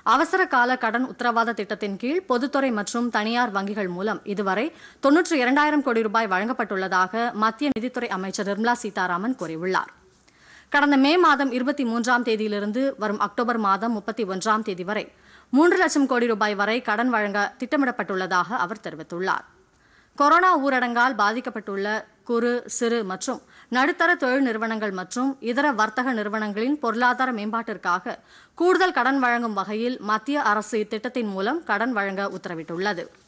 அவசர கால கடன் உத்தரவாத திட்டத்தின் கீழ் பொதுத்துறை மற்றும் தனியார் வங்கிகள் மூலம் இதுவரை தொன்னூற்றி இரண்டாயிரம் கோடி ரூபாய் வழங்கப்பட்டுள்ளதாக மத்திய நிதித்துறை அமைச்சர் நிர்மலா சீதாராமன் கூறியுள்ளார் கடந்த மே மாதம் இருபத்தி மூன்றாம் தேதியிலிருந்து வரும் அக்டோபர் மாதம் முப்பத்தி ஒன்றாம் தேதி வரை மூன்று லட்சம் கோடி ரூபாய் வரை கடன் வழங்க திட்டமிடப்பட்டுள்ளதாக அவர் தெரிவித்துள்ளார் கொரோனா ஊரடங்கால் பாதிக்கப்பட்டுள்ள குறு சிறு மற்றும் நடுத்தர தொழில் நிறுவனங்கள் மற்றும் இதர வர்த்தக நிறுவனங்களின் பொருளாதார மேம்பாட்டிற்காக கூடுதல் கடன் வழங்கும் வகையில் மத்திய அரசு இத்திட்டத்தின் மூலம் கடன் வழங்க உத்தரவிட்டுள்ளது